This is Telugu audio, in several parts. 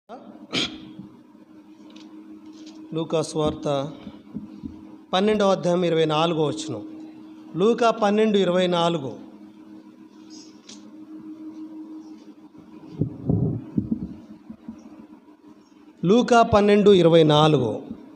లూకా స్వార్త పన్నెండవ అధ్యాయం ఇరవై నాలుగో వచ్చును లూకా పన్నెండు ఇరవై నాలుగు లూకా పన్నెండు ఇరవై నాలుగు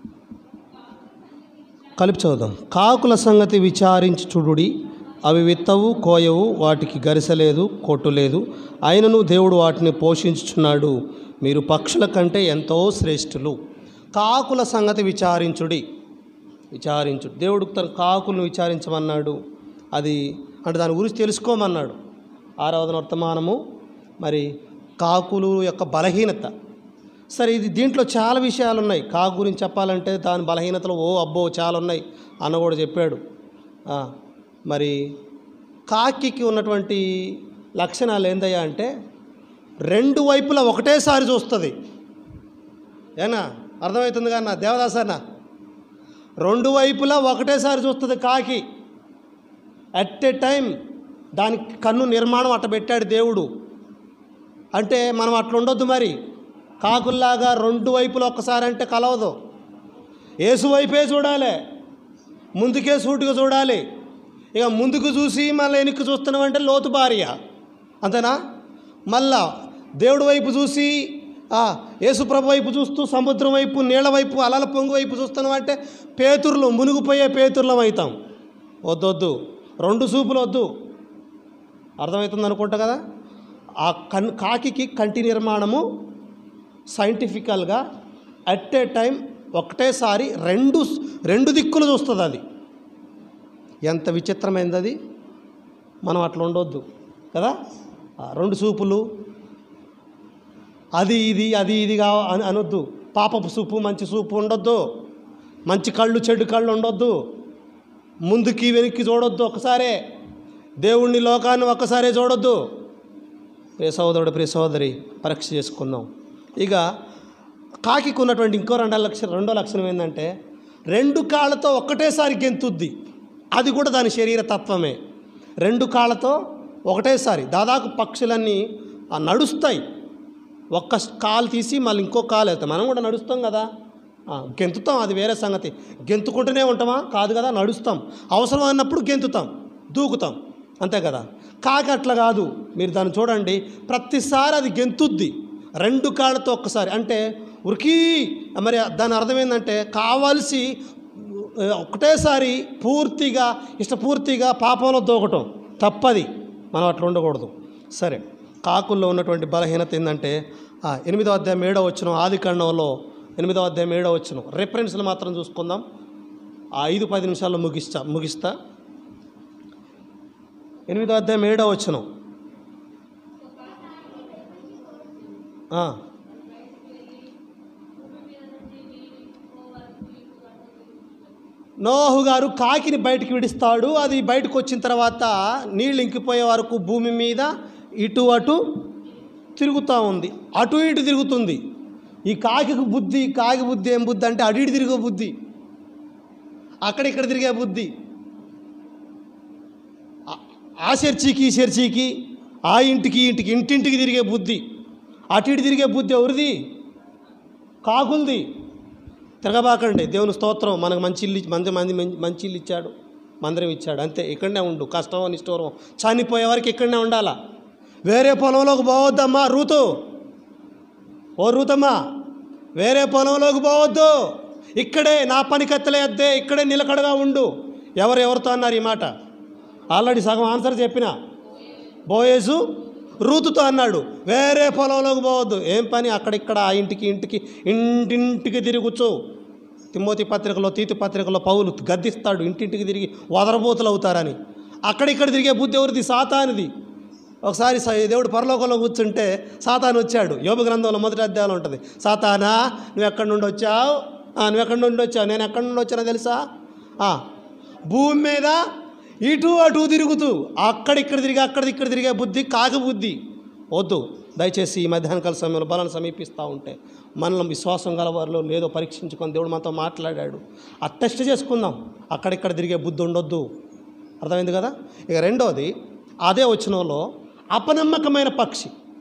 కలిపి చదువుదాం కాకుల సంగతి విచారించి చూడుడి అవి విత్తవు కోయవు వాటికి గరిసలేదు కొట్టులేదు అయినను దేవుడు వాటిని పోషించుచున్నాడు మీరు పక్షుల కంటే ఎంతో శ్రేష్ఠులు కాకుల సంగతి విచారించుడి విచారించు దేవుడు తన కాకులను విచారించమన్నాడు అది అంటే దాని గురించి తెలుసుకోమన్నాడు ఆరవదన వర్తమానము మరి కాకులు యొక్క బలహీనత సరే ఇది దీంట్లో చాలా విషయాలు ఉన్నాయి కాకు గురించి చెప్పాలంటే దాని బలహీనతలు ఓ అబ్బో చాలా ఉన్నాయి అన్న కూడా చెప్పాడు ఆ, మరి కాకికి ఉన్నటువంటి లక్షణాలు ఏందయ్యా అంటే రెండు వైపులా ఒకటేసారి చూస్తుంది ఏనా అర్థమవుతుంది కానీ దేవదాస్ అన్న రెండు వైపులా ఒకటేసారి చూస్తుంది కాకి అట్ ఏ టైం దానికి కన్ను నిర్మాణం అట్ట పెట్టాడు దేవుడు అంటే మనం అట్లా ఉండొద్దు మరి కాకుల్లాగా రెండు వైపులు ఒక్కసారి అంటే కలవదు ఏసు వైపే చూడాలి ముందుకే సూటుగా చూడాలి ఇక ముందుకు చూసి మళ్ళీ వెనక్కి చూస్తున్నామంటే లోతు భార్య అంతేనా మళ్ళా దేవుడి వైపు చూసి ఆ, యేసుప్రభు వైపు చూస్తూ సముద్రం వైపు నీళ్ళ వైపు అలల పొంగు వైపు చూస్తున్నాం అంటే పేతుర్లు మునిగిపోయే పేతుర్లం అవుతాం వద్దొద్దు రెండు సూపులు వద్దు అర్థమవుతుంది అనుకుంటా కదా ఆ కన్ కాకికి కంటి నిర్మాణము సైంటిఫికల్గా అట్ ఏ టైం ఒకటేసారి రెండు రెండు దిక్కులు చూస్తుంది అది ఎంత విచిత్రమైనది అది మనం అట్లా ఉండొద్దు కదా ఆ రెండు చూపులు అది ఇది అది ఇది కా అని అనొద్దు పాపపు సూపు మంచి సూపు ఉండొద్దు మంచి కళ్ళు చెడు కళ్ళు ఉండొద్దు ముందుకి వెనక్కి చూడొద్దు ఒకసారే దేవుణ్ణి లోకాన్ని ఒక్కసారే చూడొద్దు ప్రియ సహోదరుడు ప్రియ సహోదరి పరీక్ష చేసుకుందాం ఇక కాకికి ఉన్నటువంటి ఇంకో రెండో లక్షణం రెండో లక్షణం ఏంటంటే రెండు కాళ్ళతో ఒక్కటేసారి గెంతుద్ది అది కూడా దాని శరీర తత్వమే రెండు కాళ్ళతో ఒకటేసారి దాదాపు పక్షులన్నీ ఆ నడుస్తాయి ఒక్క కాలు తీసి మళ్ళీ ఇంకో కాలు వెళ్తాం మనం కూడా నడుస్తాం కదా ఆ, గెంతుతాం అది వేరే సంగతి గెంతుకుంటూనే ఉంటామా కాదు కదా నడుస్తాం అవసరం అన్నప్పుడు గెంతుతాం దూకుతాం అంతే కదా కాకి అట్లా కాదు మీరు దాన్ని చూడండి ప్రతిసారి అది గెంతుద్ది రెండు కాళ్ళతో ఒక్కసారి అంటే ఉరికి మరి దాని అర్థం ఏంటంటే కావాల్సి ఆ, ఒకటేసారి పూర్తిగా ఇష్టపూర్తిగా పాపంలో దూకటం తప్పది మనం అట్లా ఉండకూడదు సరే కాకుల్లో ఉన్నటువంటి బలహీనత ఏంటంటే ఆ, ఎనిమిదో అధ్యాయం ఏడో వచ్చిన ఆది ఖండంలో ఎనిమిదో అధ్యాయం ఏడో వచ్చిన రెఫరెన్స్లు మాత్రం చూసుకుందాం ఆ ఐదు పది నిమిషాల్లో ముగిస్తా ముగిస్తా ఎనిమిదో అధ్యాయం ఏడో వచ్చిన నోహు గారు కాకిని బయటికి విడిస్తాడు అది బయటకు వచ్చిన తర్వాత నీళ్ళు ఇంకిపోయే వరకు భూమి మీద ఇటు అటు తిరుగుతూ ఉంది అటు ఇటు తిరుగుతుంది ఈ కాకికి బుద్ధి కాకి బుద్ధి ఏం బుద్ధి అంటే అటు ఇటు తిరిగే బుద్ధి అక్కడ ఇక్కడ తిరిగే బుద్ధి ఆ- ఆ చర్చికి ఈ చర్చికి ఆ ఇంటికి ఈ ఇంటికి ఇంటింటికి తిరిగే బుద్ధి అటు ఇటు తిరిగే బుద్ధి ఎవరిది కాకులది తిరగబాకండి దేవుని స్తోత్రం మనకు మంచి ఇల్లు ఇచ్చి- మంది మంది మంచి- మంచి ఇల్లు ఇచ్చాడు మందిరం ఇచ్చాడు అంతే ఇక్కడనే ఉండు కష్టం నిష్ఠూరం చనిపోయే వరకు ఇక్కడనే ఉండాలా వేరే పొలంలోకి పోవద్దమ్మా రూతు ఓ రూతమ్మా వేరే పొలంలోకి పోవద్దు ఇక్కడే నా పని కత్తలేద్దే ఇక్కడే నిలకడగా ఉండు ఎవరు ఎవరితో అన్నారు ఈ మాట ఆల్రెడీ సగం ఆన్సర్ చెప్పిన బోయేసు రూతుతో అన్నాడు వేరే పొలంలోకి పోవద్దు ఏం పని అక్కడిక్కడ ఆ ఇంటికి ఇంటికి ఇంటింటికి తిరుగుచు తిమ్మోతి పత్రికలో తీతి పత్రికలో పౌలు గద్దిస్తాడు ఇంటింటికి తిరిగి వదరబోతులు అవుతారని అక్కడిక్కడ తిరిగే బుద్ధి ఎవరిది సాతానిది ఒకసారి స- దేవుడు పరలోకంలో కూర్చుంటే సాతాను వచ్చాడు యోగ గ్రంథంలో మొదటి అధ్యాయంలో ఉంటుంది సాతానా నువ్వు ఎక్కడి నుండి వచ్చావు "ఆ, నువ్వు ఎక్కడి నుండి వచ్చావు నేను ఎక్కడి నుండి వచ్చానో తెలుసా "ఆ, భూమి మీద ఇటు అటు తిరుగుతూ అక్కడిక్కడ తిరిగి అక్కడ ఇక్కడ తిరిగే బుద్ధి కాక బుద్ధి వద్దు దయచేసి ఈ మధ్యాహ్నకాల సమయంలో బలాన్ని సమీపిస్తూ ఉంటే మనలో విశ్వాసం గలవారిలో లేదో పరీక్షించుకొని దేవుడు మనతో మాట్లాడాడు ఆ టెస్ట్ చేసుకుందాం అక్కడిక్కడ తిరిగే బుద్ధి ఉండొద్దు అర్థమైంది కదా ఇక రెండోది అదే వచ్చినలో అపనమ్మకమైన పక్షి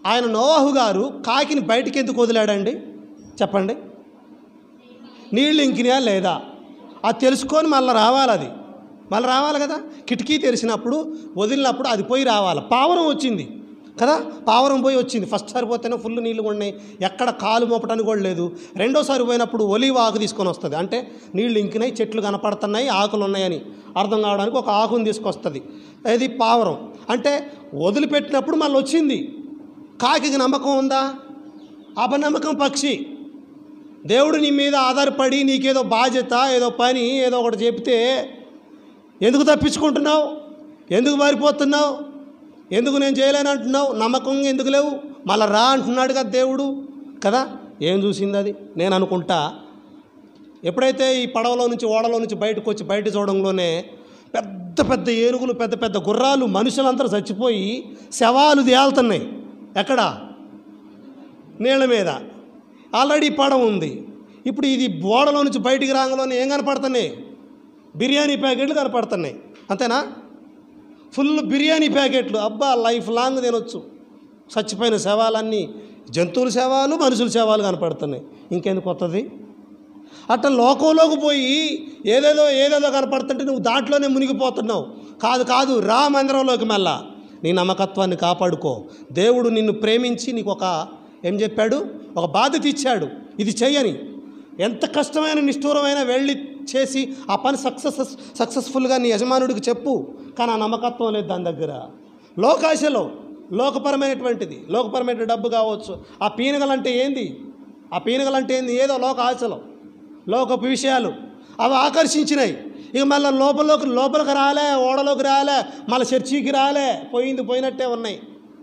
ఆయన నోవాహు గారు కాకిని బయటికి ఎందుకు వదిలాడండి చెప్పండి నీళ్ళు ఇంకినాయా లేదా అది తెలుసుకొని మళ్ళీ రావాలి అది మళ్ళీ రావాలి కదా కిటికీ తెరిచినప్పుడు వదిలినప్పుడు అది పోయి రావాలి పావరం వచ్చింది కదా పావరం పోయి వచ్చింది ఫస్ట్ సారి పోతేనే ఫుల్ నీళ్ళు ఉన్నాయి ఎక్కడ కాలు మోపటానికి కూడా లేదు రెండోసారి పోయినప్పుడు ఒలివ ఆకు తీసుకొని వస్తుంది అంటే నీళ్ళు ఇంకినాయి చెట్లు కనపడుతున్నాయి ఆకులు ఉన్నాయని అర్థం కావడానికి ఒక ఆకుని తీసుకొస్తుంది అది పావరం అంటే వదిలిపెట్టినప్పుడు మళ్ళీ వచ్చింది కాకికి నమ్మకం ఉందా అపనమ్మకం పక్షి దేవుడు నీ మీద ఆధారపడి నీకేదో బాధ్యత ఏదో పని ఏదో ఒకటి చెప్తే ఎందుకు తప్పించుకుంటున్నావు ఎందుకు మారిపోతున్నావు ఎందుకు నేను చేయలేను అంటున్నావు నమ్మకం ఎందుకు లేవు మళ్ళా రా అంటున్నాడు కదా దేవుడు కదా ఏం చూసింది అది నేను అనుకుంటా ఎప్పుడైతే ఈ పడవలో నుంచి ఓడలో నుంచి బయటకు వచ్చి బయట చూడంలోనే పెద్ద పెద్ద ఏనుగులు పెద్ద పెద్ద గుర్రాలు మనుషులందరూ చచ్చిపోయి శవాలు తేలుతున్నాయి ఎక్కడ నీళ్ళ మీద ఆల్రెడీ పడవ ఉంది ఇప్పుడు ఇది ఓడలో నుంచి బయటికి రాగానే ఏం కనపడుతున్నాయి బిర్యానీ ప్యాకెట్లు కనపడుతున్నాయి అంతేనా ఫుల్ బిర్యానీ ప్యాకెట్లు అబ్బా లైఫ్ లాంగ్ తినొచ్చు చచ్చిపోయిన శవాలన్నీ జంతువుల శవాలు మనుషుల శవాలు కనపడుతున్నాయి ఇంకెందుకు వస్తుంది అట్లా లోకంలోకి పోయి ఏదేదో ఏదేదో కనపడుతుంటే నువ్వు దాంట్లోనే మునిగిపోతున్నావు కాదు కాదు రా మందిరంలోకి మళ్ళా నీ నమ్మకత్వాన్ని కాపాడుకో దేవుడు నిన్ను ప్రేమించి నీకు ఒక ఏం చెప్పాడు ఒక బాధ్యత ఇచ్చాడు ఇది చెయ్యని ఎంత కష్టమైన నిష్ఠూరమైన వెళ్ళి చేసి ఆ పని సక్సెస్ సక్సెస్ఫుల్గా నీ యజమానుడికి చెప్పు కానీ ఆ నమ్మకత్వం లేదు దాని దగ్గర లోకాశలో లోకపరమైనటువంటిది లోకపరమైన డబ్బు కావచ్చు ఆ పీనగలంటే ఏంది ఆ పీనగలంటే ఏంది ఏదో లోక ఆశలో లోకపు విషయాలు అవి ఆకర్షించినాయి ఇక మళ్ళీ లోపలలోకి లోపలికి రాలే ఓడలోకి రాలే మళ్ళీ చర్చికి రాలే పోయింది పోయినట్టే ఉన్నాయి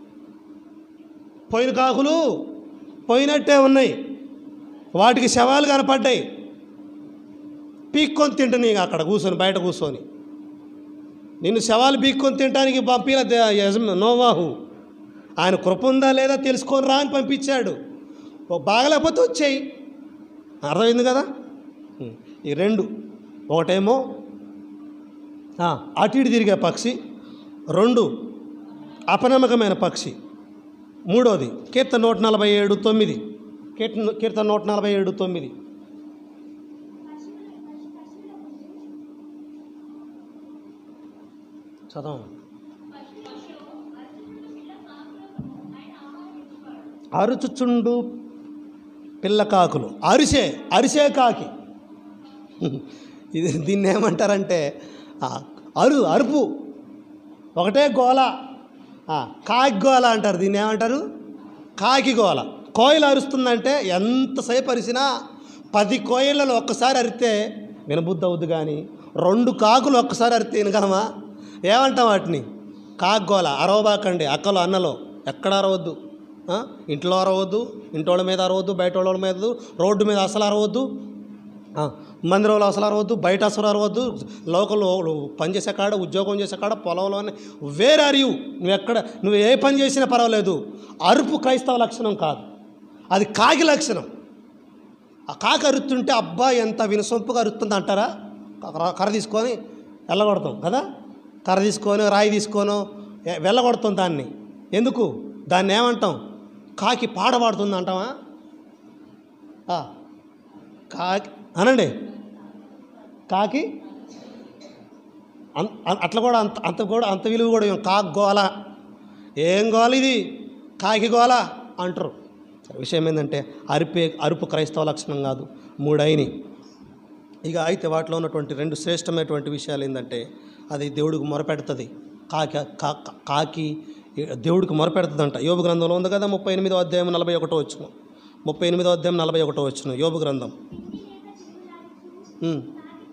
పోయిన కాకులు పోయినట్టే ఉన్నాయి వాటికి శవాలు కనపడ్డాయి పీక్కొని తింటున్నాయి ఇక అక్కడ కూర్చొని బయట కూర్చొని నిన్ను శవాలు పీక్కొని తినడానికి పంపిన దే- యజమ నోవాహు ఆయన కృప ఉందా లేదా తెలుసుకొని రా అని పంపించాడు ఓ బాగలేకపోతే వచ్చాయి అర్థమైంది కదా ఉం. ఈ రెండు ఒకటేమో ఆ, అటు ఇటు తిరిగే పక్షి రెండు అపనమ్మకమైన పక్షి మూడోది కీర్తన నూట నలభై ఏడు తొమ్మిది కీర్తన కీర్తన నూట నలభై ఏడు తొమ్మిది చదవం అరుచుచుండు పిల్ల కాకులు అరిసే అరిసే కాకి ఇది దీన్ని ఏమంటారంటే ఆ, అరు అరుపు ఒకటే గోల ఆ, కాకి గోల అంటారు దీన్ని ఏమంటారు కాకి గోల కోయిల అరుస్తుందంటే ఎంతసేపు అరిసినా పది కోయిలలో ఒక్కసారి అరిస్తే వినబుద్ధి అవుద్ది కానీ రెండు కాకులు ఒక్కసారి అరిస్తే వినగలమా ఏమంటాం వాటిని కాకి గోల అరవబాకండి అక్కలో అన్నలో ఎక్కడ అరవద్దు ఆ? ఇంట్లో అరవద్దు ఇంటోళ్ళ మీద అరవద్దు బయట వాళ్ళ మీద రోడ్డు మీద అసలు అరవద్దు ఆ, మందిరంలో అసలు అరవద్దు బయట అసలు అరవద్దు లోకల్లో పని చేసే కాడ ఉద్యోగం చేసే కాడ పొలంలోనే వేరే అరివు నువ్వు ఎక్కడ నువ్వు ఏ పని చేసినా పర్వాలేదు అరుపు క్రైస్తవ లక్షణం కాదు అది కాకి లక్షణం ఆ కాకి అరుతుంటే అబ్బా ఎంత వినసొంపుగా అరుస్తుంది అంటారా కర్ర- కర్ర తీసుకొని వెళ్ళగొడతాం కదా కర్ర తీసుకొని రాయి తీసుకొని ఎ- వెళ్ళగొడతాం దాన్ని ఎందుకు దాన్ని ఏమంటాం కాకి పాట పాడుతుంది అంటావా ఆ, కాకి అనండి కాకి అన్- అన్- అట్లా కూడా అంత అంత కూడా అంత విలువ కూడా ఏం కాకి గోల ఏం గోల ఇది కాకి గోల అంటారు విషయం ఏంటంటే అరిపే అరుపు క్రైస్తవ లక్షణం కాదు మూడైని ఇక అయితే వాటిలో ఉన్నటువంటి రెండు శ్రేష్టమైనటువంటి విషయాలు ఏంటంటే అది దేవుడికి మొరపెడుతుంది కాకి కా- కా- కాకి దేవుడికి మొరపెడుతుందంట యోబు గ్రంథంలో ఉంది కదా ముప్పై ఎనిమిదో అధ్యాయం నలభై ఒకటో వచ్చిన ముప్పై ఎనిమిదో అధ్యాయం నలభై ఒకటో వచ్చిన యోబు గ్రంథం ఉమ్.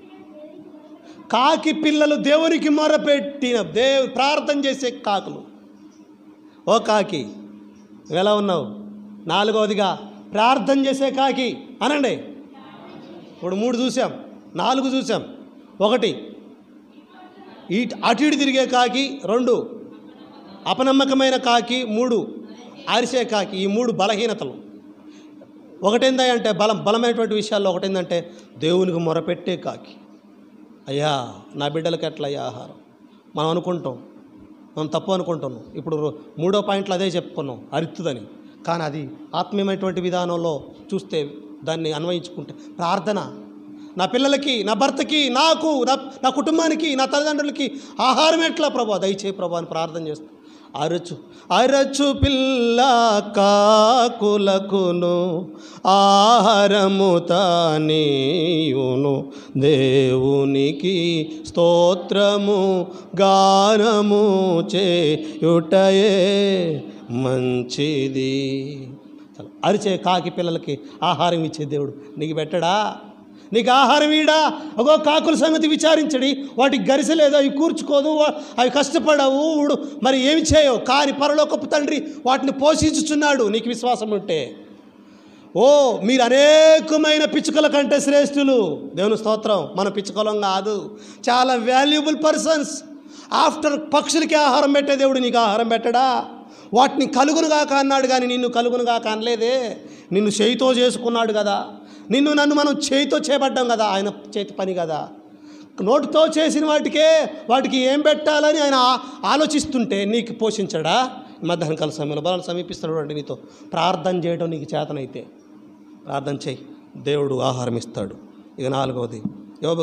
కాకి పిల్లలు దేవునికి మొరపెట్టిన దేవు ప్రార్థన చేసే కాకులు ఓ కాకి నువ్వు ఎలా ఉన్నావు నాలుగవదిగా ప్రార్థన చేసే కాకి అనండి ఇప్పుడు మూడు చూసాం నాలుగు చూసాం ఒకటి ఈ అటు ఇటు తిరిగే కాకి రెండు అపనమ్మకమైన కాకి మూడు అరిసే కాకి ఈ మూడు బలహీనతలు ఒకటేందా అంటే బలం బలమైనటువంటి విషయాల్లో ఒకటేందంటే దేవునికి మొరపెట్టే కాకి అయ్యా నా బిడ్డలకి ఎట్లా అయ్యా ఆహారం మనం అనుకుంటాం మనం తప్పు అనుకుంటున్నాం ఇప్పుడు మూడో పాయింట్లో అదే చెప్పుకున్నాం అరిత్తుదని కానీ అది ఆత్మీయమైనటువంటి విధానంలో చూస్తే దాన్ని అన్వయించుకుంటే ప్రార్థన నా పిల్లలకి నా భర్తకి నాకు నా నా కుటుంబానికి నా తల్లిదండ్రులకి ఆహారం ఎట్లా ప్రభా దయచే ప్రభా అని ప్రార్థన చేస్తాను అరచు అరచు పిల్ల కాకులకును ఆహారము తానీయును దేవునికి స్తోత్రము గానము చేయుటయే మంచిది చాలు. అరిచే కాకి పిల్లలకి ఆహారం ఇచ్చే దేవుడు నీకు పెట్టడా నీకు ఆహారం ఈడా అగో కాకుల సంగతి విచారించడి వాటికి గరిసెలేదు అవి కూర్చుకోదు వా- అవి కష్టపడవు ఊడు మరి ఏమి చేయవు కాని పరలోకపు తండ్రి వాటిని పోషించుచున్నాడు నీకు విశ్వాసం ఉంటే ఓ మీరు అనేకమైన పిచ్చుకల కంటే శ్రేష్ఠులు దేవుని స్తోత్రం మన పిచ్చుకలం కాదు చాలా వాల్యుబుల్ పర్సన్స్ ఆఫ్టర్ పక్షులకి ఆహారం పెట్టే దేవుడు నీకు ఆహారం పెట్టడా వాటిని కలుగునుగా అన్నాడు కానీ నిన్ను కలుగునుగా అనలేదే నిన్ను చేయితో చేసుకున్నాడు కదా నిన్ను నన్ను మనం చేయితో చేపడ్డాం కదా ఆయన చేతి పని కదా నోటితో చేసిన వాటికే వాటికి ఏం పెట్టాలని ఆయన ఆ- ఆలోచిస్తుంటే నీకు పోషించడా మధ్యాహ్నం కాల సమయంలో బలాన్ని సమీపిస్తాడు అంటే నీతో ప్రార్థన చేయడం నీకు చేతనైతే ప్రార్థన చేయి దేవుడు ఆహారం ఇస్తాడు ఇక నాలుగవది యోగ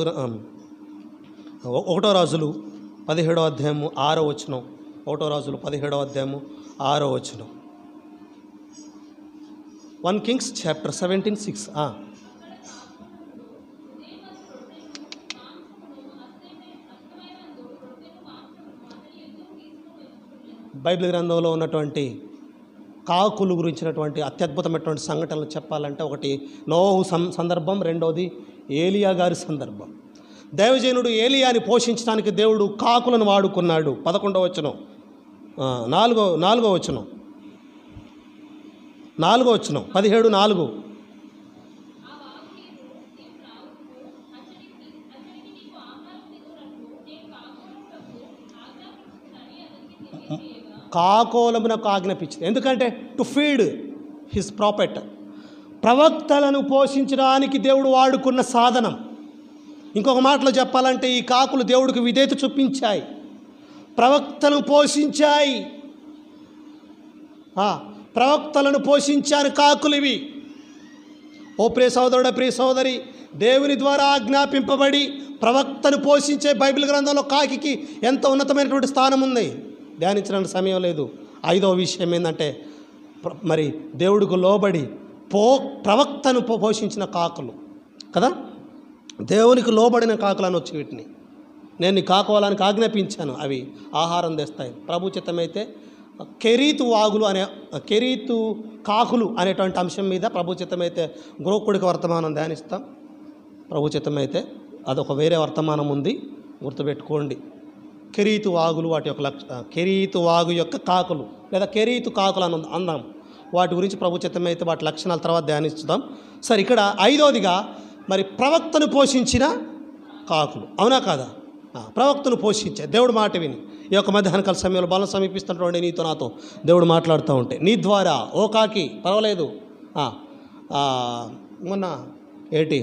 ఒకటో రాజులు పదిహేడో అధ్యాయము ఆరో వచనం ఒకటో రాజులు పదిహేడో అధ్యాయము ఆరో వచనం one Kings chapter seventeen six Bible గ్రంథంలో ఉన్నటువంటి కాకులు గురించినటువంటి అత్యద్భుతమైనటువంటి సంఘటనలు చెప్పాలంటే ఒకటి నోహు సం సందర్భం రెండవది ఏలియా గారి సందర్భం దైవజనుడు ఏలియాని పోషించడానికి దేవుడు కాకులను వాడుకున్నాడు పదకొండవ వచనం ఆ, నాలుగో నాలుగో వచనం నాలుగో వచనం పదిహేడు నాలుగు కాకోలమునకు ఆజ్ఞాపించింది ఎందుకంటే టు ఫీడ్ హిస్ ప్రాపెట్ ప్రవక్తలను పోషించడానికి దేవుడు వాడుకున్న సాధనం ఇంకొక మాటలో చెప్పాలంటే ఈ కాకులు దేవుడికి విధేయత చూపించాయి ప్రవక్తను పోషించాయి ఆ, ప్రవక్తలను పోషించారు కాకులు ఇవి ఓ ప్రియ సోదరుడ ప్రియ సోదరి దేవుని ద్వారా ఆజ్ఞాపింపబడి ప్రవక్తను పోషించే బైబిల్ గ్రంథంలో కాకికి ఎంత ఉన్నతమైనటువంటి స్థానం ఉంది ధ్యానించడానికి సమయం లేదు ఐదవ విషయం ఏంటంటే ప్ర- మరి దేవుడికి లోబడి పో ప్రవక్తను పో- పోషించిన కాకులు కదా దేవునికి లోబడిన కాకులు అనొచ్చు వీటిని నేను నీ కాకోవాలని ఆజ్ఞాపించాను అవి ఆహారం తెస్తాయి ప్రభు చిత్తమైతే కెరీతు వాగులు అనే కెరీతు కాకులు అనేటువంటి అంశం మీద ప్రభు చిత్తమైతే గృహకుడికి వర్తమానం ధ్యానిస్తాం ప్రభు చిత్తమైతే అదొక వేరే వర్తమానం ఉంది గుర్తుపెట్టుకోండి కెరీతు వాగులు వాటి యొక్క లక్ష కెరీతు వాగు యొక్క కాకులు లేదా కెరీతు కాకులు అని అందాం వాటి గురించి ప్రభు చిత్తమైతే వాటి లక్షణాల తర్వాత ధ్యానిస్తాం సరే ఇక్కడ ఐదవదిగా మరి ప్రవక్తను పోషించిన కాకులు అవునా కాదా ఆ, ప్రవక్తను పోషించే దేవుడు మాట విని ఈ యొక్క మధ్యాహ్న కాల సమయంలో బలం సమీపిస్తుంటే నీతో నాతో దేవుడు మాట్లాడుతూ ఉంటే నీ ద్వారా ఓ కాకి పర్వాలేదు ఆ, ఆ, మొన్న ఏంటి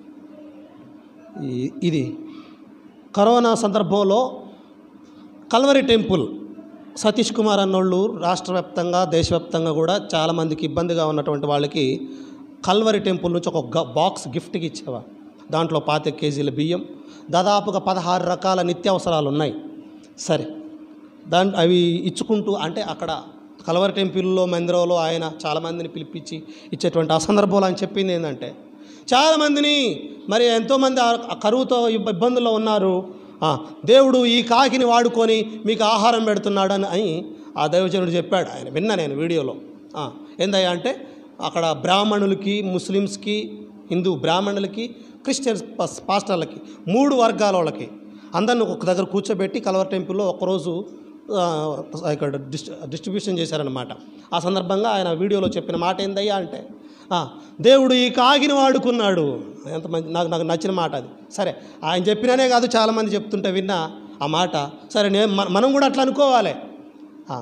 ఈ- ఇది కరోనా సందర్భంలో కల్వరి టెంపుల్ సతీష్ కుమార్ అన్నోళ్ళు రాష్ట్ర వ్యాప్తంగా దేశవ్యాప్తంగా కూడా చాలామందికి ఇబ్బందిగా ఉన్నటువంటి వాళ్ళకి కల్వరి టెంపుల్ నుంచి ఒక గ- బాక్స్ గిఫ్ట్కి ఇచ్చేవా దాంట్లో పాతిక కేజీల బియ్యం దాదాపుగా పదహారు రకాల నిత్యావసరాలు ఉన్నాయి సరే దాని అవి ఇచ్చుకుంటూ అంటే అక్కడ కలవరి టెంపుల్లో మందిరంలో ఆయన చాలామందిని పిలిపించి ఇచ్చేటువంటి ఆ సందర్భంలో ఆయన చెప్పింది ఏంటంటే చాలామందిని మరి ఎంతోమంది ఆ ఆ కరువుతో ఇబ్బ- ఇబ్బందుల్లో ఉన్నారు ఆ, దేవుడు ఈ కాకిని వాడుకొని మీకు ఆహారం పెడుతున్నాడని అని ఆ దైవజనుడు చెప్పాడు ఆయన విన్నా నేను వీడియోలో ఆ, ఏందయ్యా అంటే అక్కడ బ్రాహ్మణులకి ముస్లిమ్స్కి హిందూ బ్రాహ్మణులకి క్రిస్టియన్స్ పాస్- పాస్టర్లకి మూడు వర్గాల వాళ్ళకి అందరిని ఒక దగ్గర కూర్చోబెట్టి కలవర్ టెంపుల్లో ఒకరోజు ఆ, ఇక్కడ డిస్ డిస్ట్రిబ్యూషన్ చేశారనమాట ఆ సందర్భంగా ఆయన వీడియోలో చెప్పిన మాట ఏందయ్యా అంటే ఆ, దేవుడు ఈ కాగిని వాడుకున్నాడు ఎంత మంచి నాకు నాకు నచ్చిన మాట అది సరే ఆయన చెప్పినానే కాదు చాలామంది చెప్తుంటే విన్నా ఆ మాట సరే నేను మన- మనం కూడా అట్లా అనుకోవాలి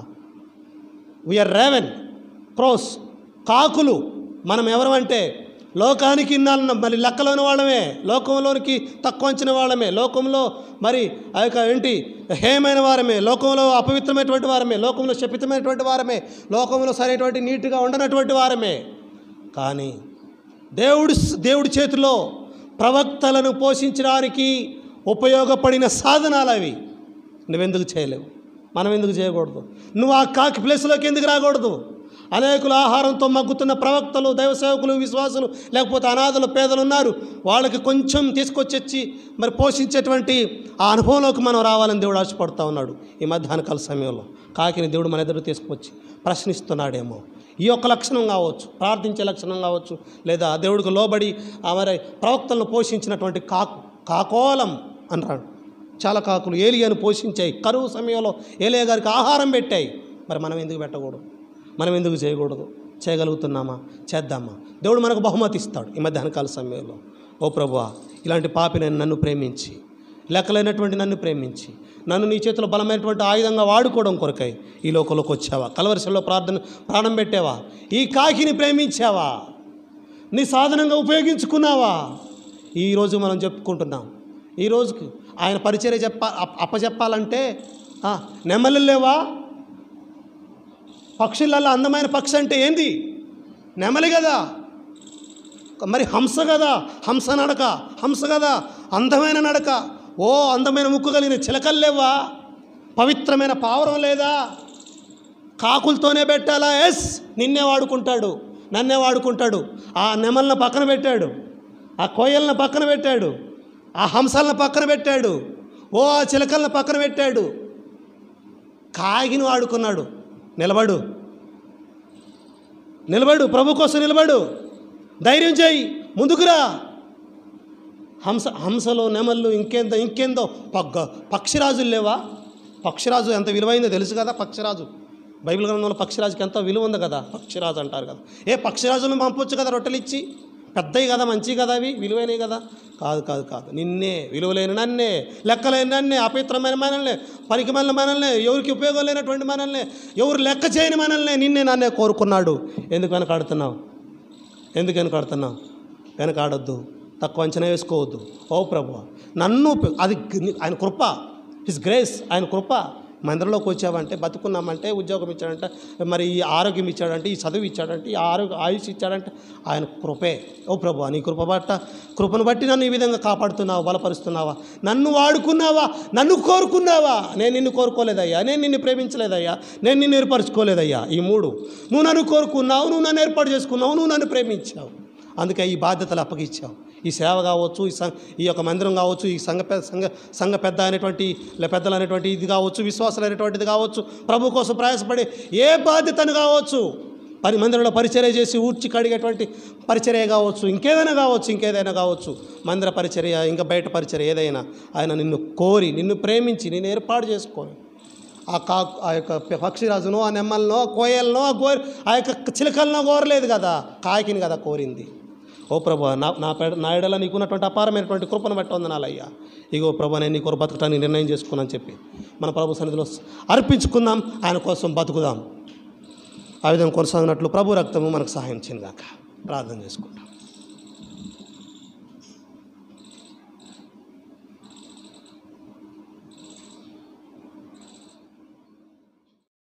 వీఆర్ రేవెన్ క్రోస్ కాకులు మనం ఎవరమంటే లోకానికి ఇన్నాళ్ళ మరి లెక్కలోని వాళ్ళమే లోకంలోనికి తక్కువ అంచిన వాళ్ళమే లోకంలో మరి ఆ యొక్క ఏంటి హేయమైన వారమే లోకంలో అపవిత్రమైనటువంటి వారమే లోకంలో శపితమైనటువంటి వారమే లోకంలో సరైనటువంటి నీట్గా ఉండనటువంటి వారమే కానీ దేవుడి దేవుడి చేతిలో ప్రవక్తలను పోషించడానికి ఉపయోగపడిన సాధనాలు అవి నువ్వెందుకు చేయలేవు మనం ఎందుకు చేయకూడదు నువ్వు ఆ కాకి ప్లేస్లోకి ఎందుకు రాకూడదు అనేకులు ఆహారంతో మగ్గుతున్న ప్రవక్తలు దైవ సేవకులు విశ్వాసులు లేకపోతే అనాథలు పేదలు ఉన్నారు వాళ్ళకి కొంచెం తీసుకొచ్చి మరి పోషించేటువంటి ఆ అనుభవంలోకి మనం రావాలని దేవుడు ఆశపడుతూ ఉన్నాడు ఈ మధ్యాహ్న కాల సమయంలో కాకిని దేవుడు మన ఎదురు తీసుకొచ్చి ప్రశ్నిస్తున్నాడేమో ఈ యొక్క లక్షణం కావచ్చు ప్రార్థించే లక్షణం కావచ్చు లేదా దేవుడికి లోబడి ఆ మరి ప్రవక్తలను పోషించినటువంటి కాకు కాకోలం అంటాడు చాలా కాకులు ఏలియాను పోషించాయి కరువు సమయంలో ఏలియా గారికి ఆహారం పెట్టాయి మరి మనం ఎందుకు పెట్టకూడదు మనం ఎందుకు చేయకూడదు చేయగలుగుతున్నామా చేద్దామా దేవుడు మనకు బహుమతి ఇస్తాడు ఈ మధ్యాహ్నకాల సమయంలో ఓ ప్రభువా ఇలాంటి పాపిని నన్ను ప్రేమించి లెక్కలైనటువంటి నన్ను ప్రేమించి నన్ను నీ చేతిలో బలమైనటువంటి ఆయుధంగా వాడుకోవడం కొరకై ఈ లోకంలోకి వచ్చావా కలవరిశల్లో ప్రార్థన ప్రాణం పెట్టావా ఈ కాకిని ప్రేమించావా నీ సాధనంగా ఉపయోగించుకున్నావా ఈరోజు మనం చెప్పుకుంటున్నాం ఈ రోజుకి ఆయన పరిచర్య చెప్ప అప్ప- అప్పచెప్పాలంటే ఆ, నెమళ్ళు లేవా పక్షులలో అందమైన పక్షి అంటే ఏంది నెమలి కదా మరి హంస కదా హంస నడక హంస కదా అందమైన నడక ఓ అందమైన ముక్కు కలిగిన చిలకలు లేవా పవిత్రమైన పావురం లేదా కాకులతోనే పెట్టాలా ఎస్ నిన్నే వాడుకుంటాడు నన్నే వాడుకుంటాడు ఆ నెమలను పక్కన పెట్టాడు ఆ కోయలను పక్కన పెట్టాడు ఆ హంసలను పక్కన పెట్టాడు ఓ ఆ చిలకలను పక్కన పెట్టాడు కాగిని వాడుకున్నాడు నిలబడు నిలబడు ప్రభు కోసం నిలబడు ధైర్యం చేయి ముందుకురా హంస హంసలో నెమళ్ళు ఇంకేందో ఇంకేందో పగ్గ పక్షిరాజులు లేవా పక్షిరాజు ఎంత విలువైందో తెలుసు కదా పక్షిరాజు బైబిల్ గ్రంథంలో పక్షిరాజుకి ఎంతో విలువ ఉంది కదా పక్షిరాజు అంటారు కదా ఏ పక్షిరాజులను పంపొచ్చు కదా రొట్టెలు ఇచ్చి పెద్దవి కదా మంచివి కదా అవి విలువైనవి కదా కాదు కాదు కాదు నిన్నే విలువలేని నన్నే లెక్కలేని నన్నే అపవిత్రమైన మనల్నే పనికిమాలిన మనల్నే ఎవరికి ఉపయోగం లేనటువంటి మనల్నే ఎవరు లెక్క చేయని మనల్నే నిన్నే నన్నే కోరుకున్నాడు ఎందుకు వెనకాడుతున్నావు ఎందుకు వెనకాడుతున్నావు వెనకాడొద్దు తక్కువ అంచనా వేసుకోవద్దు ఓ ప్రభు నన్ను ఉప- అది గ్- ఆయన కృప హిస్ గ్రేస్ ఆయన కృప మందిరంలోకి వచ్చావంటే బతుకున్నామంటే ఉద్యోగం ఇచ్చాడంటే మరి ఈ ఆరోగ్యం ఇచ్చాడంటే ఈ చదువు ఇచ్చాడంటే ఈ ఆరోగ్య ఆయుష్ ఇచ్చాడంటే ఆయన కృపే ఓ ప్రభు నీ కృప బట్ట కృపను బట్టి నన్ను ఈ విధంగా కాపాడుతున్నావా బలపరుస్తున్నావా నన్ను వాడుకున్నావా నన్ను కోరుకున్నావా నేను నిన్ను కోరుకోలేదయ్యా నేను నిన్ను ప్రేమించలేదయ్యా నేను నిన్ను ఏర్పరచుకోలేదయ్యా ఈ మూడు నువ్వు నన్ను కోరుకున్నావు నువ్వు నన్ను ఏర్పాటు చేసుకున్నావు నువ్వు నన్ను ప్రేమించావు అందుకే ఈ బాధ్యతలు అప్పగిచ్చావు ఈ సేవ కావచ్చు ఈ సం ఈ యొక్క మందిరం కావచ్చు ఈ సంఘ పెద్ద సంఘ సంఘ పెద్ద అనేటువంటి లే పెద్దలు అనేటువంటి ఇది కావచ్చు విశ్వాసాలు అనేటువంటిది కావచ్చు ప్రభు కోసం ప్రయాసపడే ఏ బాధ్యతను కావచ్చు పని మందిరంలో పరిచర్య చేసి ఊడ్చి కడిగేటువంటి పరిచర్య కావచ్చు ఇంకేదైనా కావచ్చు ఇంకేదైనా కావచ్చు మందిర పరిచర్య ఇంకా బయట పరిచర్య ఏదైనా ఆయన నిన్ను కోరి నిన్ను ప్రేమించి నిన్ను ఏర్పాటు చేసుకొని ఆ కా ఆ యొక్క పక్షిరాజును ఆ నెమ్మలనో కోయలనో ఆ గోరి ఆ యొక్క చిలకలనో కోరలేదు కదా కాకిని కదా కోరింది ఓ ప్రభు నా నా పెడ నా ఎడల నీకున్నటువంటి అపారమైనటువంటి కృపను బట్టి వందనాలయ్యా ఇగో ప్రభు నేను నీ కొరకు బతకటానికి నిర్ణయం చేసుకున్నాను చెప్పి మన ప్రభు సన్నిధిలో అర్పించుకుందాం ఆయన కోసం బతుకుదాం ఆ విధంగా కొనసాగినట్లు ప్రభు రక్తము మనకు సహాయం చెందాక ప్రార్థన చేసుకుంటాం